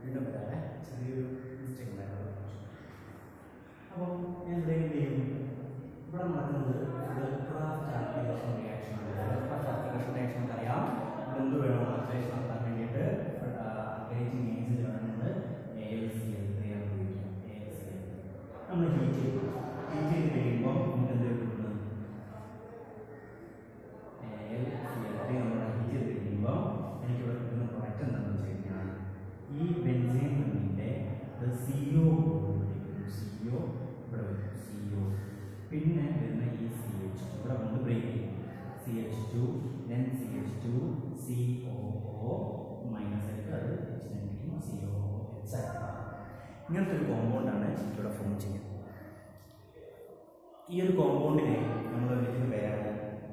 വീണ്ടും വരാതെ ചെറിയൊരു മിസ്റ്റേക്ക് ഉണ്ടായിരുന്നു അപ്പോൾ ഞാൻ ഇവിടെ എന്ത് ചെയ്യും ഇവിടെ നടക്കുന്നത് ക്രാഫ്റ്റ് ആപ്ലിക്കേഷൻ റിയാക്ഷൻ ആണ് ക്രാഫ്റ്റ് ആപ്ലിക്കേഷൻ റിയാക്ഷൻ അറിയാം ഇവിടെ എന്ത് വേണം ആപ്ലിക്കേഷൻ നടത്താൻ വേണ്ടിയിട്ട് ആപ്ലിക്കേഷൻ ഏജ് വേണമെന്നുണ്ട് A L C L three ആണ് ഉപയോഗിക്കാം എ എൽ സി എൽ നമ്മൾ ഹീറ്റ് ചെയ്യും ഹീറ്റ് ചെയ്ത് കഴിയുമ്പോൾ നമുക്ക് എന്ത് കിട്ടുന്നത് എൽ സി എൽ ത്രീ നമ്മൾ ഹീറ്റ് ചെയ്ത് കഴിയുമ്പോൾ എനിക്കിവിടെ കിട്ടുന്ന പ്രൊഡക്റ്റ് എന്താണെന്ന് വെച്ച് കഴിഞ്ഞാൽ ഈ ബെൻസീൻ റിങ്ങിൻ്റെ സി ഒ സി ഒ ഇവിടെ വരും സി ഒ പിന്നെ വരുന്ന ഈ സി എച്ച് ഇവിടെ കൊണ്ട് ബ്രേക്ക് ചെയ്യും C H two then C H two C O O minus ആയിട്ട് അത് H negative C O etcetera ഇങ്ങനത്തെ ഒരു കോമ്പൗണ്ടാണ് ഇവിടെ ഫോം ചെയ്യുന്നത് ഈ ഒരു കോമ്പൗണ്ടിനെ നമ്മൾ വിളിക്കുന്ന പേരാണ്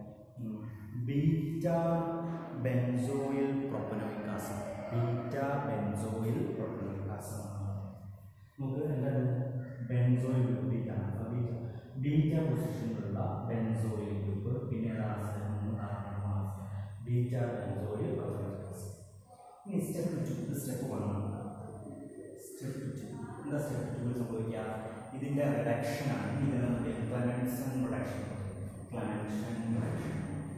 beta benzoyl propanoic acid beta benzoyl propanoic acid നമുക്ക് എന്താണ് benzoyl group beta alpha beta beta പൊസിഷനിലുള്ള ബെൻസോയിൽ ഗ്രൂപ്പ് പിന്നെ ബീറ്റ ബെൻസോയിൽ പ്രൊപ്പനോയിക് ആസിഡ് ഇനി step two step one step two എന്താ സ്റ്റെപ്പ് ടു സംഭവിക്കുക ഇതിൻ്റെ റിഡക്ഷനാണ് ഇതിന് നമുക്ക് Clemmensen reduction Clemmensen reduction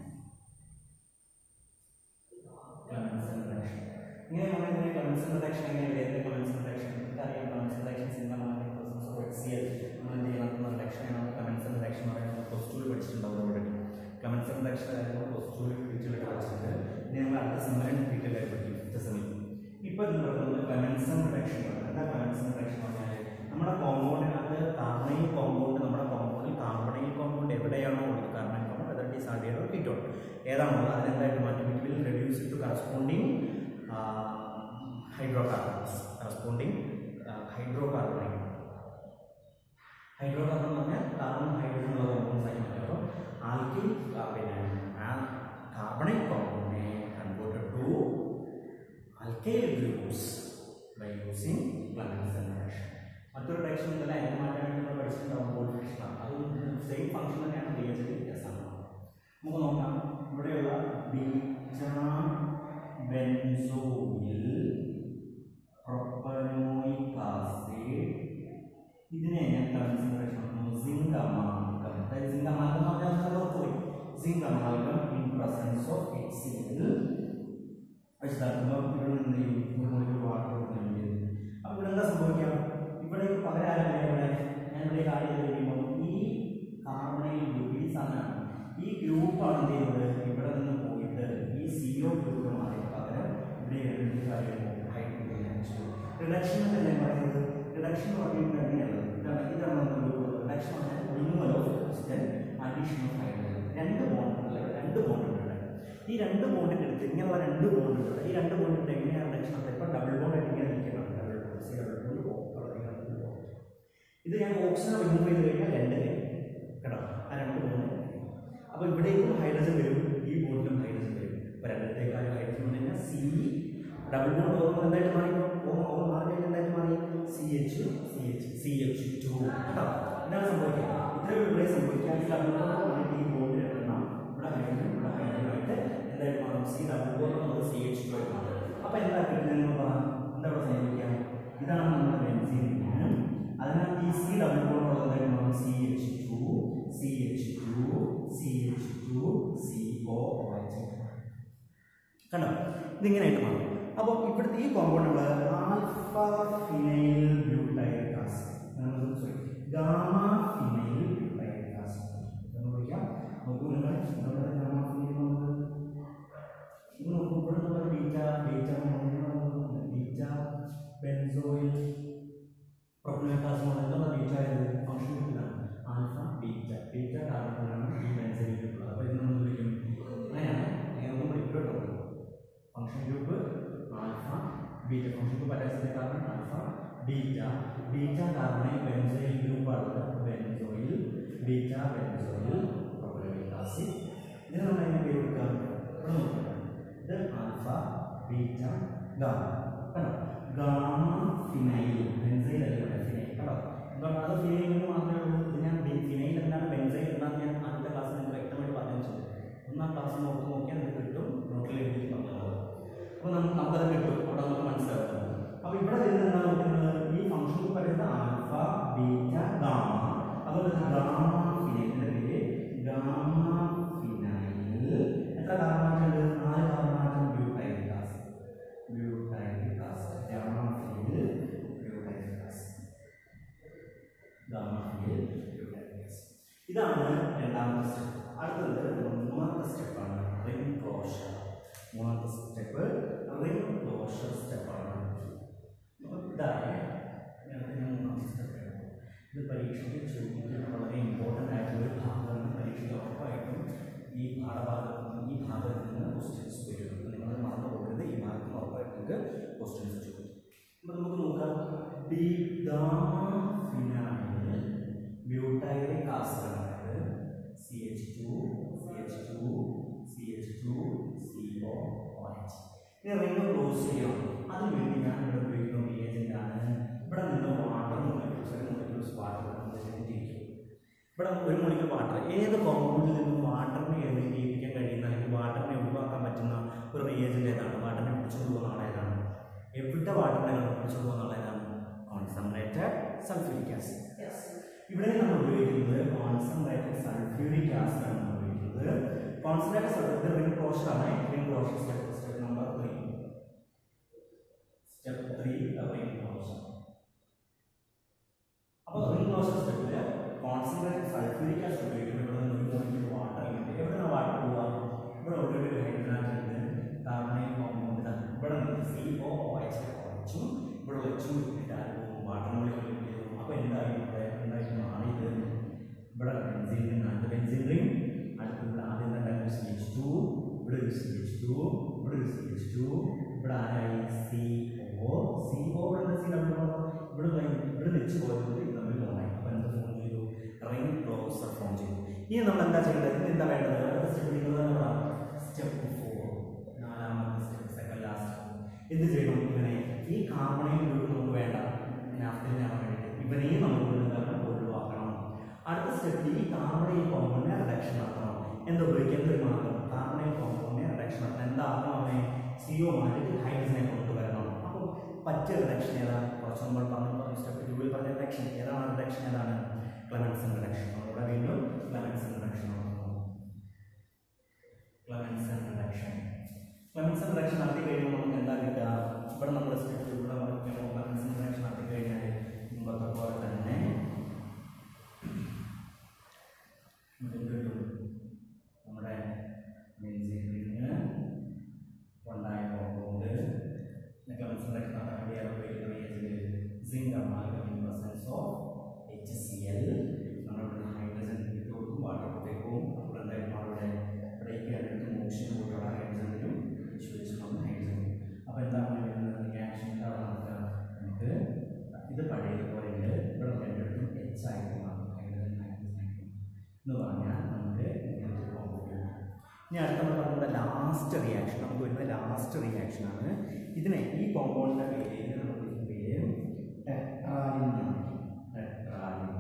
Clemmensen reduction ഇങ്ങനെ പറയുന്നത് ക്ലമൻസൺ റിഡക്ഷൻ എങ്ങനെ വരുന്നത് ക്ലമൻസൺ റിഡക്ഷൻ നമുക്കറിയാം ക്ലമൻസൺ റിഡക്ഷൻ സിനിമ പ്രസൻസ് ഓഫ് എക്സ് സിയൽ നമ്മൾ എന്ത് ചെയ്യണം റിഡക്ഷനാണ് ക്ലമൻസൺ റിഡക്ഷൻ എന്ന് പറയുന്നത് പ്ലസ് ടുവിൽ പഠിച്ചിട്ടുണ്ടാവും ഓൾറെഡി ക്ലമൻസൺ റിഡക്ഷൻ ആയിരുന്നു പ്ലസ് ടുവിൽ ഫീച്ചറിൽ പഠിച്ചിട്ടുണ്ട് ഇനി നമ്മൾ അടുത്ത സെമിനാർ ഫീച്ചറിൽ പഠിക്കും ഫിഫ്ത്ത് സെമിനാർ ഇപ്പോൾ ഇത് നടക്കുന്നത് ക്ലമൻസൺ റിഡക്ഷൻ എന്താ ക്ലമൻസൺ റിഡക്ഷൻ എന്ന് പറഞ്ഞാൽ നമ്മുടെ കോമ്പൗണ്ടിനകത്ത് കാർബണൈൽ കോമ്പൗണ്ട് നമ്മുടെ കോമ്പൗണ്ടിൽ കാർബണൈൽ കോമ്പൗണ്ട് എവിടെയാണോ ഉള്ളത് കാർബണൈൽ കോമ്പൗണ്ട് അതർ ഇസ് ആഡിയോ കീറ്റോൺ ഏതാണോ അതിനെന്തായിട്ട് മാറ്റും it will reduce to corresponding hydrocarbons corresponding hydro carbonyl hydrocarbon എന്ന് പറഞ്ഞാൽ കാർബൺ ഹൈഡ്രജൻ ഉള്ള കോമ്പൗണ്ട്സ് ആയി മാറ്റുമ്പോൾ ആൽക്കിൽ പിന്നെ ആ കാർബണൈൽ കോമ്പൗണ്ടിനെ converted to alkyl groups by using Clemmensen reaction. മറ്റൊരു റിയാക്ഷൻ ഉണ്ടല്ലോ അതിനെ മാറ്റാൻ വേണ്ടി നമ്മൾ പഠിച്ചിട്ടുണ്ടാവും ബോൾ ഫിക്ഷനാണ് അത് സെയിം ഫംഗ്ഷൻ തന്നെയാണ് പി എച്ച് വ്യത്യാസമാണ് നമുക്ക് നോക്കാം ഇവിടെയുള്ള ബീറ്റ ബെൻസോയിൽ പ്രൊപ്പനോയിക് ആസിഡ് ഇതിനെ ഞാൻ കൺസിഡറേഷൻ സിങ്ക് അമാൽഗം അതായത് സിങ്ക് അമാൽഗം എന്ന് പറഞ്ഞാൽ നമുക്ക് ഓർത്തുപോയി zinc amalgam in presence of എക്സിൽ വെച്ചിട്ടാക്കുമ്പോൾ ഇവിടെ നിന്ന് ഈ മുകളിൽ വാട്ടർ കൊടുക്കുന്നുണ്ട് അപ്പോൾ ഇവിടെ എന്താ സംഭവിക്കാം ഇവിടെ പകരം ആരല്ലേ ഇവിടെ ഞാൻ ഇവിടെ കാര്യം ചെയ്ത് കഴിയുമ്പോൾ ഈ കാർബണൈൽ ഗ്രൂപ്പ് ഈ സാധനമാണ് ഈ ഗ്രൂപ്പാണ് എന്ത് ചെയ്യുന്നത് ഇവിടെ നിന്ന് പോയിട്ട് ഈ സീറോ ഗ്രൂപ്പ് മാറി പകരം ഇവിടെ രണ്ട് കാര്യം ഹൈഡ്രോജൻ റിഡക്ഷൻ എന്നല്ലേ പറയുന്നത് റിഡക്ഷൻ എന്ന് പറയുന്നത് എങ്ങനെയാണ് ഇതാണ് ഇതാണ് നമ്മൾ റിഡക്ഷൻ പറഞ്ഞാൽ removal of addition of hydrogen രണ്ട് ബോണ്ട് അല്ലേ രണ്ട് ബോണ്ട് ഉണ്ട് ഈ രണ്ട് ബോണ്ടിൻ്റെ അടുത്ത് ഇങ്ങനെയുള്ള രണ്ട് ബോണ്ട് ഉണ്ട് ഈ രണ്ട് ബോണ്ടിൻ്റെ എങ്ങനെയാണ് റിഡക്ഷൻ നടത്തുക ഇപ്പോൾ ഡബിൾ ബോണ്ട് ആയിട്ട് ഇങ്ങനെ നിൽക്കണം double bond C double bond double bond ഇത് ഞാൻ ഓക്സിജൻ റിമൂവ് ചെയ്ത് കഴിഞ്ഞാൽ രണ്ട് കഴിയും കേട്ടോ ആ രണ്ട് ബോണ്ട് അപ്പോൾ ഇവിടേക്കും ഹൈഡ്രജൻ വരും ഈ ബോണ്ടിലും ഹൈഡ്രജൻ വരും ഇപ്പോൾ രണ്ടിടത്തേക്കാളും ഹൈഡ്രജൻ വന്നു കഴിഞ്ഞാൽ സി ഡബിൾ ബോണ്ട് ഓർമ്മ എന്തായിട്ട് മാറി ഓ ഓ മാറി കഴിഞ്ഞാൽ എന്തായിട്ട് മാറി C H C H C H two കേട്ടോ ഇതാണ് സംഭവിക്കുക ഇത്രയും ഇവിടെ സംഭവിക്കുക ഈ ഡബിൾ ബോണ്ട് മാറിയിട്ട് ഈ ബോണ്ട് എണ്ണം ഇവിടെ ഹൈഡ്രജൻ ഇവിടെ ഹൈഡ്രജനായിട്ട് എന്തായിട്ട് മാറും സി ഡബിൾ ബോണ്ട് എന്നുള്ളത് സി എച്ച് ടു ആയിട്ട് മാറും അപ്പോൾ എന്താ കിട്ടുന്നത് എന്താ ഇവിടെ സംഭവിക്കുക ഇതാണ് നമ്മുടെ ബെൻസീൻ അതിനകത്ത് ഈ സി ഡബിൾ ബോണ്ട് ഉള്ളതായിട്ട് മാറും C H two C H two C H two C O H കണ്ടോ ഇതിങ്ങനെയായിട്ട് മാറും അപ്പോൾ ഇവിടുത്തെ ഈ കോമ്പൗണ്ട് നമ്മൾ alpha phenyl butyl acid sorry gamma phenyl butyl acid എന്ന് വിളിക്കാം നോക്കൂ നിങ്ങൾ നമ്മുടെ ഗാമ ഫിനൈൽ നമുക്ക് ഇത് നോക്കൂ ഇവിടെ നമ്മൾ ബീറ്റ ബീറ്റ ബീറ്റ ബെൻസോയിൽ പ്രൊപ്പനേക്കാസ് എന്നുള്ള ബീറ്റ ഇത് ഫംഗ്ഷൻ ഗ്രൂപ്പിലാണ് ആൽഫ ബീറ്റ ബീറ്റ കാർബണാണ് ഈ ബെൻസോയിൽ ഗ്രൂപ്പുള്ളത് അപ്പോൾ ഇത് നമ്മൾ വിളിക്കും അങ്ങനെയാണ് അങ്ങനെ നമ്മൾ ഇപ്പോഴും function group alpha beta function group attach carbon alpha beta beta carbonyl benzoyl ഗ്രൂപ്പാണ് benzoyl beta benzoyl propanoic acid ഇതിന് നമ്മൾ എങ്ങനെ പേര് കൊടുക്കാം ഇവിടെ നോക്കുക ഇത് ആൽഫ ബീറ്റ ഗാമ കണ്ടോ ഗാമ ഫിനൈൽ ബെൻസൈൽ അല്ല ഇവിടെ ഫിനൈൽ കണ്ടോ എന്താണ് അത് ഫിനൈൽ എന്ന് മാത്രമേ ഉള്ളൂ ഇത് ഞാൻ ഫിനൈൽ എന്താണ് ബെൻസൈൽ എന്താണെന്ന് ഞാൻ ആദ്യത്തെ ക്ലാസ്സിൽ നിങ്ങൾക്ക് വ്യക്തമായിട്ട് പറഞ്ഞു വെച്ചത് ഒന്നാം ക്ലാസ് നോട്ട് നോക്കിയാൽ നിങ്ങൾക്ക് കിട്ടും നോട്ടിൽ എഴുതി പറഞ്ഞത് അപ്പോൾ നമുക്ക് നമുക്കത് കിട്ടും അവിടെ നമുക്ക് മനസ്സിലാവും അപ്പോൾ ഇവിടെ വരുന്ന കാർബൺ ഉണ്ട് നാല് carbon atom butyric acid butyric acid gamma phenyl butyric acid gamma phenyl butyric acid ഇതാണ് രണ്ടാമത്തെ സ്റ്റെപ്പ് അടുത്തത് മൂന്നാമത്തെ സ്റ്റെപ്പാണ് റിംഗ് ക്ലോഷർ മൂന്നാമത്തെ സ്റ്റെപ്പ് റിംഗ് ക്ലോഷർ സ്റ്റെപ്പാണ് അപ്പോൾ ഇതാണ് നേരത്തെ ഞാൻ മൂന്നാമത്തെ സ്റ്റെപ്പ് ഇത് പരീക്ഷയ്ക്ക് ചോദിക്കുന്ന വളരെ ഇമ്പോർട്ടൻ്റ് ആയിട്ടുള്ള ഒരു ഭാഗമാണ് പരീക്ഷയ്ക്ക് ഉറപ്പായിട്ടും ഈ പാഠഭാഗത്ത് നിന്ന് ഈ ഭാഗത്ത് നിന്ന് ക്വസ്റ്റ്യൻസ് വരും അപ്പോൾ നിങ്ങൾ മറന്നു പോകരുത് ഈ ഭാഗത്ത് നിന്ന് ഉറപ്പായിട്ട് നിങ്ങൾക്ക് ക്വസ്റ്റ്യൻസ് ചോദിക്കും അപ്പോൾ നമുക്ക് നോക്കാം ഡി ഫിനായിൽ ബ്യൂട്ടൈറിക് ആസിഡ് അതായത് C H two C H two C H two C O H ഇനി റിംഗ് ക്ലോസ് ചെയ്യണം അതിന് വേണ്ടി ഞാൻ ഇവിടെ ഉപയോഗിക്കുന്ന ഏജന്റ് ആണ് ഇവിടെ നിന്ന് വാട്ടർ മോളിക്യൂൾസ് ഒരു മോളിക്യൂൾസ് വാട്ടർ ഇരിക്കും ഇവിടെ ഒരു മോളിക്യൂൾ വാട്ടർ ഏത് കോമ്പൗണ്ടിൽ നിന്നും വാട്ടറിനെ എലിമിനേറ്റ് കഴിയുന്ന അല്ലെങ്കിൽ വാട്ടറിനെ ഒഴിവാക്കാൻ പറ്റുന്ന ഒരു റിയേജന്റ് ഏതാണ് വാട്ടറിനെ പിടിച്ചുകൊണ്ട് പോകുന്ന ആൾ ഏതാണ് എവിടെ വാട്ടറിനെ പിടിച്ചുകൊണ്ട് പോകുന്ന ആൾ ഏതാണ് കോൺസെൻട്രേറ്റഡ് സൾഫ്യൂരിക് ആസിഡ് ഇവിടെ നമ്മൾ ഉപയോഗിക്കുന്നത് കോൺസെൻട്രേറ്റഡ് സൾഫ്യൂരിക് ആസിഡ് ആണ് നമ്മൾ ഉപയോഗിക്കുന്നത് കോൺസെൻട്രേറ്റഡ് സൾഫ്യൂരിക് റിംഗ് ക്ലോഷർ ആണ് ring closure step step number three step three ring closure അപ്പോൾ റിംഗ് ക്ലോഷർ സ്റ്റെപ്പിൽ കോൺസെൻട്രേറ്റഡ് സൾഫ്യൂരിക് ആസിഡ് ഉപയോഗിക്കുമ്പോൾ ഇവിടെ നിന്ന് ഒരു മോളിക്യൂൾ വാട്ടർ കിട്ടും എവിടെയാണ് വാട്ടർ പോവുക ഇവിടെ ഓൾറെഡി ഒരു ഹൈഡ്രജൻ ഉണ്ട് കാർബണൈൽ കോമ്പൗണ്ട് ഇതാണ് ഇവിടെ നിന്ന് സി ഒ എച്ച് കുറച്ചും ഇവിടെ വെച്ചും ഇട്ടാൽ പോകും വാട്ടർ മോളിക്യൂൾ കിട്ടും അപ്പോൾ എന്തായി ഇവിടെ എന്തായിട്ട് മാറിയത് ഇവിടെ ബെൻസിൻ നിന്നാണ് ബെൻസിൻ റിംഗ് അടുത്ത് ഇവിടെ ആദ്യം തന്നെ സി എച്ച് ടു ഇവിടെ ഒരു സി എച്ച് ടു ഇവിടെ ഒരു സി എച്ച് ടു ഇവിടെ ആരായി സി ഒ സി ഒ ഇവിടെ സി ഡബ്ല്യു ഇവിടെ കഴിഞ്ഞ് ഇവിടെ വെച്ച് പോയത് ഇത് തമ്മിൽ മൂന്നായി അപ്പോൾ എന്ത് ഫോം ചെയ്തു റിംഗ് ക്ലോസർ ഫോം ചെയ്തു ഇനി നമ്മൾ എന്താ ചെയ്യേണ്ടത് ഇനി എന്താ വേണ്ടത് അടുത്ത സ്റ്റെപ്പ് നിങ്ങൾ സ്റ്റെപ്പ് ഫോർ നാലാമത്തെ സ്റ്റെപ്പ് സെക്കൻഡ് ലാസ്റ്റ് എന്ത് ചെയ്യണം ഇവനെ ഈ കാർബണൈൽ ഗ്രൂപ്പ് നമുക്ക് വേണ്ട നാഫ്തലിനാണ് വേണ്ടിയിട്ട് ഇവനെയും നമുക്ക് എന്താണ് ഒഴിവാക്കണം അടുത്ത സ്റ്റെപ്പ് ഈ കാർബണൈൽ കോമ്പൗണ്ടിനെ റിഡക്ഷൻ ആക്കണം എന്താ ഉപയോഗിക്കേണ്ട ഒരു മാർഗം കാർബണൈൽ കോമ്പൗണ്ടിനെ റിഡക്ഷൻ ആക്കണം എന്താക്കണം അവനെ സിഒ മാറ്റിട്ട് ഹൈഡ്രജനെ കൊണ്ടുവരണം അപ്പോൾ പറ്റിയ റിഡക്ഷൻ ഏതാണ് കുറച്ച് നമ്മൾ പറഞ്ഞു സ്റ്റെപ്പ് ടൂവിൽ പറഞ്ഞ റിഡക്ഷൻ ഏതാണ് റിഡക്ഷൻ ഏതാണ് ക്ലമൻസൺ റിഡക്ഷൻ നമ്മളിവിടെ വീണ്ടും ക്ലമൻസൺ റിഡക്ഷൻ നോക്കുന്നു ക്ലമൻസൺ റിഡക്ഷൻ ക്ലമൻസൺ റിഡക്ഷൻ നടത്തി കഴിയുമ്പോൾ നമുക്ക് എന്താ കിട്ടുക ഇവിടെ നമ്മൾ സ്റ്റെപ്പ് ഇവിടെ വരയ്ക്കുമ്പോൾ ക്ലമൻസൺ റിഡക്ഷൻ നടത്തി കഴിഞ്ഞാൽ മുമ്പത്തെ പോലെ തന്നെ നമുക്ക് എന്ത് കിട്ടും നമ്മുടെ ബെൻസീനിന് ഉണ്ടായ കോമ്പൗണ്ട് ക്ലമൻസൺ റിഡക്ഷൻ നടത്താൻ വേണ്ടി അത് ഉപയോഗിക്കുന്ന agent zinc amalgam in presence of H C L നമ്മളിവിടെ ഹൈഡ്രജൻ ഇട്ട് കൊടുക്കും വാട്ടർ കൊടുത്തേക്കും അപ്പോൾ എന്തായാലും അവിടെ ഇവിടേക്ക് അടുത്ത് മോക്ഷൻ കൂട്ടുള്ള ഹൈഡ്രജനും വെച്ചിട്ടുണ്ട് ഹൈഡ്രജൻ അപ്പോൾ എന്താണ് വരുന്നത് റിയാക്ഷൻ എന്താണ് നമുക്ക് നമുക്ക് ഇത് പഴയതുപോലെ ഉണ്ട് ഇവിടെ രണ്ടിടത്തും എച്ച് ആയിട്ട് മാറും ഹൈഡ്രജൻ ഹൈഡ്രജൻ ആയിട്ട് എന്ന് പറഞ്ഞാൽ നമുക്ക് ഇങ്ങനത്തെ ഒരു കോമ്പൗണ്ട് ഇനി അടുത്ത നമ്മൾ നമ്മുടെ ലാസ്റ്റ് റിയാക്ഷൻ നമുക്ക് വരുന്ന ലാസ്റ്റ് റിയാക്ഷൻ ആണ് ഇതിനെ ഈ കോമ്പൗണ്ടിൻ്റെ പേര് നമ്മൾ വിളിക്കുന്ന പേര് ടെട്രാലിൻ എന്നാണ് ടെട്രാലിൻ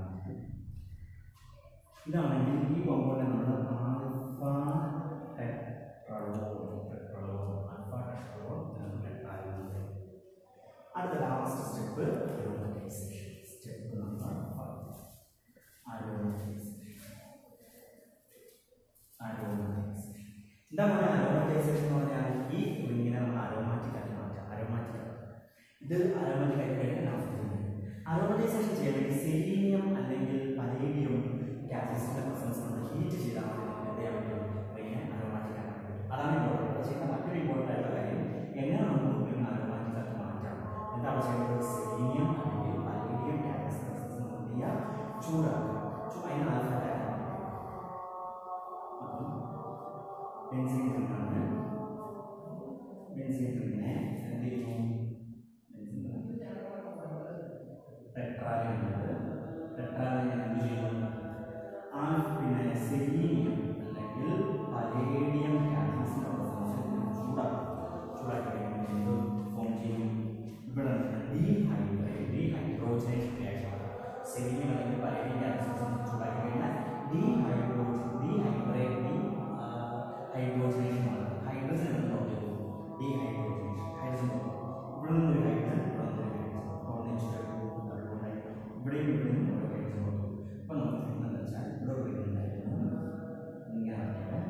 ഇതാണെങ്കിൽ ഈ കോമ്പൗണ്ടിനെ നമ്മൾ ആൽഫ ടെട്രളോൺ ടെട്രളോൺ ആൽഫ ടെട്രളോൺ ടെട്രാലിൻ എന്ന് പറയും. അടുത്ത last step aromatisation step number five aromatisation aromatisation എന്താ പറയുക അരോമറ്റൈസേഷൻ എന്ന് പറഞ്ഞാൽ ഈ റിങ്ങിനെ നമ്മൾ അരോമാറ്റിക് ആക്കി മാറ്റാം അരോമാറ്റിക് ഇത് അരോമാറ്റിക് ആയി കഴിഞ്ഞാൽ അരോമറ്റൈസേഷൻ ചെയ്യാൻ വേണ്ടി സെലീനിയം അല്ലെങ്കിൽ പലേഡിയം ഗ്യാസസിന്റെ പ്രസൻസ് നമ്മൾ ഹീറ്റ് ചെയ്താൽ മതി നമുക്ക് എന്ത് ചെയ്യാൻ പറ്റും റിങ്ങിനെ അരോമാറ്റിക് ആക്കാൻ പറ്റും അതാണ് ഇമ്പോർട്ടൻറ്റ് ചെയ്യുന്ന മറ്റൊരു ഇമ്പോർട്ടൻ്റ് ആയിട്ടുള്ള കാര്യം എങ്ങനെ നമുക്ക് റിങ് അരോമാറ്റിക് ആക്കി മാറ്റാം എന്താണ് ചെയ്യുന്നത് സെലീനിയം അല്ലെങ്കിൽ പലേഡിയം ഗ്യാസസ് പ്രസൻസ് നമ്മൾ എന്ത് ചെയ്യുക ചൂടാക്കുക ചൂ- അതിന് ആൽഫ അപ്പം ബെൻസിൻ റിങ്ങാണ് ബെൻസിൻ റിങ്ങിനെ എന്ത് ചെയ്യുന്നു ബെൻസിൻ റിങ് ടെട്രാലിൻ ഉണ്ട് ടെട്രാലിൻ എന്ത് ചെയ്യുന്നു ആ പിന്നെ സെലീനിയം അല്ലെങ്കിൽ പലേഡിയം കാറ്റലിസിന്റെ പ്രസൻസ് ചൂടാക്കും ചൂടാക്കി കഴിയുമ്പോൾ എന്ത് ഫോം ചെയ്യും ഇവിടെ ഡീഹൈഡ്രേറ്റ് ഡീഹൈഡ്രോജനേഷൻ റിയാക്ഷൻ സെലീനിയം അല്ലെങ്കിൽ പലേഡിയം കാറ്റലിസിന്റെ ചൂടാക്കി കഴിഞ്ഞാൽ ഡീഹൈഡ്രോ ഡീഹൈഡ്രേറ്റ് ഡീ ഹൈഡ്രോജനേഷൻ ആണ് ഹൈഡ്രജൻ എന്ന് പറയുന്നത് ഡീഹൈഡ്രോജനേഷൻ ഹൈഡ്രജൻ ഇവിടെ നിന്ന് ഒരു ഹൈഡ്രജൻ ഇവിടെ നിന്ന് ഒരു ഹൈഡ്രജൻ ഒന്നിച്ചിട്ട് അതുകൊണ്ട് ഇവിടെയും ഇവിടെയും ഓരോ ഹൈഡ്രജൻ കൊടുക്കും അപ്പോൾ നമുക്ക് എന്താ വെച്ചാൽ ഇവിടെ ഒരു ഉണ്ടായിരുന്നു ഇങ്ങനെ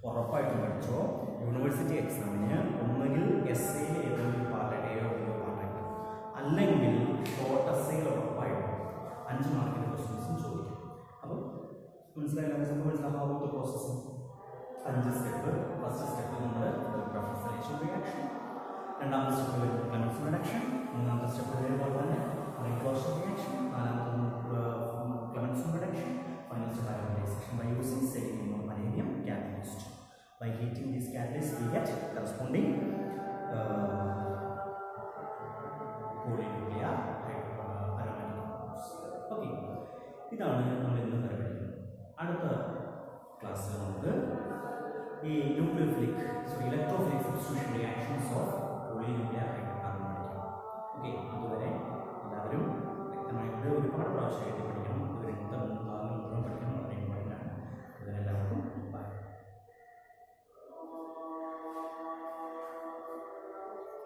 ഉറപ്പായിട്ടും പഠിച്ചോ യൂണിവേഴ്സിറ്റി എക്സാമിന് ഒന്നുകിൽ എസ് എയിൽ ഏതെങ്കിലും പാർട്ട് എയോ ബിയോ പാർട്ടായിട്ട് അല്ലെങ്കിൽ ഷോർട്ട് എസ് എയിൽ ഉറപ്പായിട്ടും അഞ്ച് മാർക്കിൻ്റെ ക്വസ്റ്റ്യൻസും ചോദിക്കും അപ്പോൾ മനസ്സിലായില്ല നമുക്ക് മനസ്സിലാകാവുന്ന പ്രോസസ്സ് അഞ്ച് സ്റ്റെപ്പ് ഫസ്റ്റ് സ്റ്റെപ്പ് നമ്മൾ റഫറൻസ് സെലക്ഷൻ റിയാക്ഷൻ രണ്ടാമത്തെ സ്റ്റെപ്പ് വരുമ്പോൾ ക്ലമൻസ് റിഡക്ഷൻ മൂന്നാമത്തെ സ്റ്റെപ്പ് വരുമ്പോൾ തന്നെ റീക്ലോഷൻ റിയാക്ഷൻ നാലാമത്തെ Clemmensen reduction final step ionisation by using selenium or vanadium catalyst by heating this catalyst we get corresponding uh, polynuclear hydro- aromatic compounds okay ഇതാണ് നമ്മൾ ഇന്ന് പരിപാടിക്കുന്നത് അടുത്ത ക്ലാസ്സിൽ നമുക്ക് ഈ nucleophilic sorry electrophilic substitution reactions of polynuclear hydrocarbon പഠിക്കാം okay അതുവരെ എല്ലാവരും വ്യക്തമായിട്ട് ഒരുപാട് പ്രാവശ്യം എഴുതി